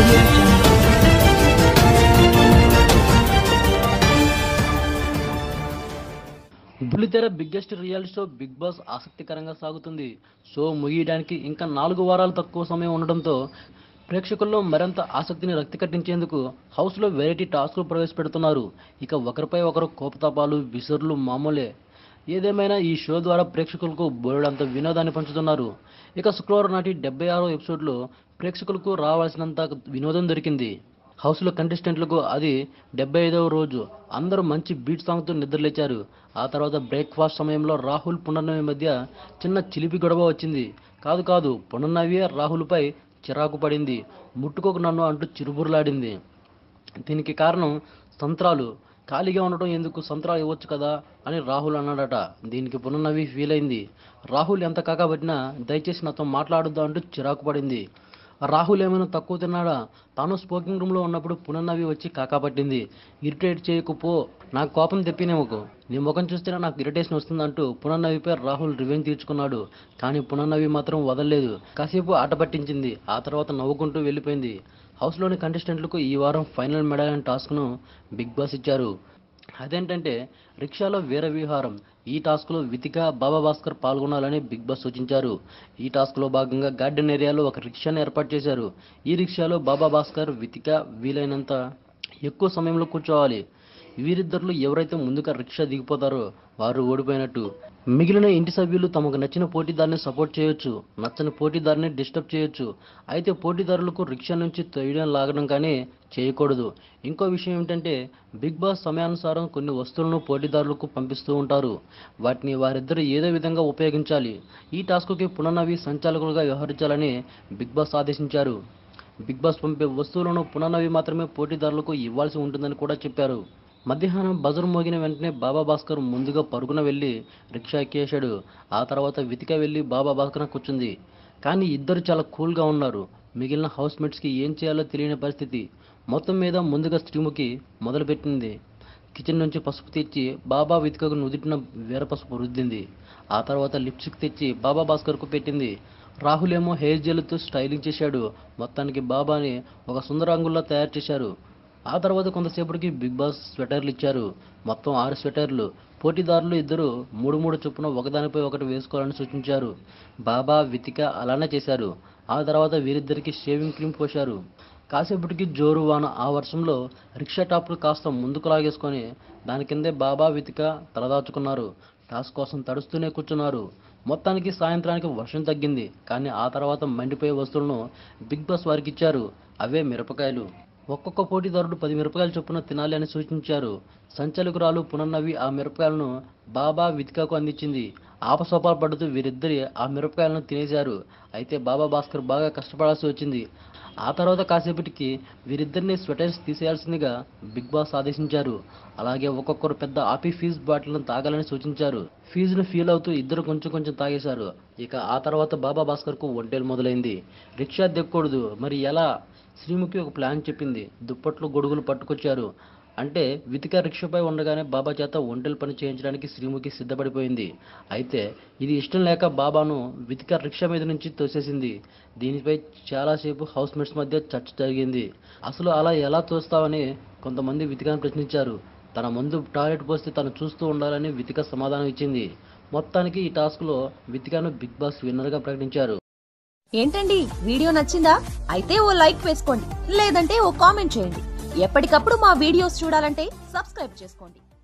audio jungle. బుల్లితెర biggest reality show Bigg Boss ఆసక్తికరంగా సాగుతుంది షో ముగియడానికి ఇంకా నాలుగు వారాలు తక్కువ సమయం ఉండడంతో ప్రేక్షకుల్లో మరింత ఆసక్తిని రక్తి కట్టించేందుకు హౌస్లో వెరైటీ టాస్క్లు ప్రవేశపెడుతున్నారు ఇక ఒకరిపై ఒకరు కోపతాపాలు విసురులు మామూలే ఏదేమైనా ఈ షో ద్వారా ప్రేక్షకులకు బోలెడంత వినోదాన్ని పంచుతున్నారు ఇక శుక్రవారం నాటి డెబ్బై ఆరో ఎపిసోడ్లో ప్రేక్షకులకు రావాల్సినంత వినోదం దొరికింది హౌస్లో కంటెస్టెంట్లకు అది డెబ్బై ఐదవ రోజు అందరూ మంచి బీట్ సాంగ్తో నిద్రలేచారు ఆ తర్వాత బ్రేక్ఫాస్ట్ సమయంలో రాహుల్ పునర్నవి మధ్య చిన్న చిలిపి గొడవ వచ్చింది కాదు కాదు పునర్నవియే రాహుల్పై చిరాకు పడింది ముట్టుకోకు నన్ను అంటూ చిరుబురులాడింది దీనికి కారణం సంత్రాలు ఖాళీగా ఉండటం ఎందుకు సంత్రాలు ఇవ్వచ్చు కదా అని రాహుల్ అన్నాడట దీనికి పునర్నవి ఫీల్ అయింది రాహుల్ ఎంత కాకబట్టినా దయచేసి నాతో మాట్లాడొద్దు అంటూ చిరాకు పడింది రాహుల్ ఏమైనా తక్కువ తిన్నాడా తాను స్పోకింగ్ రూమ్లో ఉన్నప్పుడు పునర్నవి వచ్చి కాకాపట్టింది ఇరిటేట్ చేయకు పో నాకు కోపం తెప్పినేమకు నీ ముఖం చూస్తేనే నాకు ఇరిటేషన్ వస్తుందంటూ పునర్నవిపై రాహుల్ రివెంజ్ తీర్చుకున్నాడు కానీ పునర్నవి మాత్రం వదలలేదు కాసేపు ఆట పట్టించింది ఆ తర్వాత నవ్వుకుంటూ వెళ్ళిపోయింది హౌస్లోని కంటెస్టెంట్లకు ఈ వారం ఫైనల్ మెడల్ టాస్క్ను బిగ్ బాస్ ఇచ్చారు అదేంటంటే రిక్షాలో వీర విహారం ఈ టాస్క్లో వితిక బాబా భాస్కర్ పాల్గొనాలని బిగ్ బాస్ సూచించారు ఈ టాస్క్లో భాగంగా గార్డెన్ ఏరియాలో ఒక రిక్షాను ఏర్పాటు చేశారు ఈ రిక్షాలో బాబా భాస్కర్ వితిక వీలైనంత ఎక్కువ సమయంలో కూర్చోవాలి వీరిద్దరిలో ఎవరైతే ముందుగా రిక్షా దిగిపోతారో వారు ఓడిపోయినట్టు మిగిలిన ఇంటి సభ్యులు తమకు నచ్చిన పోటీదారుని సపోర్ట్ చేయొచ్చు నచ్చని పోటీదారుని డిస్టర్బ్ చేయొచ్చు అయితే పోటీదారులకు రిక్షా నుంచి తొయ్యడం లాగడం కానీ చేయకూడదు ఇంకో విషయం ఏమిటంటే బిగ్ బాస్ సమయానుసారం కొన్ని వస్తువులను పోటీదారులకు పంపిస్తూ ఉంటారు వాటిని వారిద్దరు ఏదో విధంగా ఉపయోగించాలి ఈ టాస్క్కి పునర్నవి సంచాలకులుగా వ్యవహరించాలని బిగ్ బాస్ ఆదేశించారు బిగ్ బాస్ పంపే వస్తువులను పునర్నవి మాత్రమే పోటీదారులకు ఇవ్వాల్సి ఉంటుందని కూడా చెప్పారు మధ్యాహ్నం బజర్ మోగిన వెంటనే బాబా భాస్కర్ ముందుగా పరుగున వెళ్ళి రిక్షా ఎక్కేశాడు ఆ తర్వాత వితిక వెళ్ళి బాబా భాస్కర్ కూర్చుంది కానీ ఇద్దరు చాలా కూల్గా ఉన్నారు మిగిలిన హౌస్ మేట్స్కి ఏం చేయాలో తెలియని పరిస్థితి మొత్తం మీద ముందుగా శ్రీముఖి మొదలుపెట్టింది కిచెన్ నుంచి పసుపు తెచ్చి బాబా వితికకు నుదిటిన వేర పసుపు రుద్దింది ఆ తర్వాత లిప్స్టిక్ తెచ్చి బాబా భాస్కర్కు పెట్టింది రాహుల్ ఏమో హెయిర్ జెల్తో స్టైలింగ్ చేశాడు మొత్తానికి బాబాని ఒక సుందరాంగుల్లా తయారు చేశారు ఆ తర్వాత కొంతసేపటికి బిగ్ బాస్ స్వెటర్లు ఇచ్చారు మొత్తం ఆరు స్వెటర్లు పోటీదారులు ఇద్దరు మూడు మూడు చొప్పున ఒకదానిపై ఒకటి వేసుకోవాలని సూచించారు బాబా వితిక అలానే చేశారు ఆ తర్వాత వీరిద్దరికి షేవింగ్ క్రీమ్ పోశారు కాసేపటికి జోరు వాన ఆ వర్షంలో రిక్షా టాప్లు కాస్త ముందుకు లాగేసుకొని దాని కిందే బాబా వితిక తలదాచుకున్నారు టాస్క్ కోసం తడుస్తూనే కూర్చున్నారు మొత్తానికి సాయంత్రానికి వర్షం తగ్గింది కానీ ఆ తర్వాత మండిపోయే వస్తువులను బిగ్ బాస్ వారికి ఇచ్చారు అవే మిరపకాయలు ఒక్కొక్క పోటీదారుడు పది మిరపకాయలు చొప్పున తినాలి అని సూచించారు సంచలకురాలు పునర్నవి ఆ మిరపకాయలను బాబా వితికాకు అందించింది ఆపసోపాలు పడుతూ వీరిద్దరి ఆ మిరపకాయలను తినేశారు అయితే బాబా భాస్కర్ బాగా కష్టపడాల్సి వచ్చింది ఆ తర్వాత కాసేపటికి వీరిద్దరిని స్వెటర్స్ తీసేయాల్సిందిగా బిగ్ బాస్ ఆదేశించారు అలాగే ఒక్కొక్కరు పెద్ద ఆపి ఫీజ్ బాటిల్ను తాగాలని సూచించారు ఫీజును ఫీల్ అవుతూ ఇద్దరు కొంచెం కొంచెం తాగేశారు ఇక ఆ తర్వాత బాబా భాస్కర్కు ఒంటేలు మొదలైంది రిక్షా దిక్కకూడదు మరి ఎలా శ్రీముఖి ఒక ప్లాన్ చెప్పింది దుప్పట్లు గొడుగులు పట్టుకొచ్చారు అంటే వితిక రిక్షపై ఉండగానే బాబా చేత ఒంటెల పని చేయించడానికి శ్రీముఖి సిద్ధపడిపోయింది అయితే ఇది ఇష్టం లేక బాబాను వితిక రిక్షా మీద నుంచి తోసేసింది దీనిపై చాలాసేపు హౌస్ మేట్స్ మధ్య చర్చ జరిగింది అసలు అలా ఎలా తోస్తావని కొంతమంది వితికను ప్రశ్నించారు తన ముందు టాయిలెట్ పోస్తే తను చూస్తూ ఉండాలని వితిక సమాధానం ఇచ్చింది మొత్తానికి ఈ టాస్క్లో వితికను బిగ్ బాస్ విన్నర్గా ప్రకటించారు ఏంటండి వీడియో నచ్చిందా అయితే ఓ లైక్ వేసుకోండి లేదంటే ఓ కామెంట్ చేయండి ఎప్పటికప్పుడు మా వీడియోస్ చూడాలంటే సబ్స్క్రైబ్ చేసుకోండి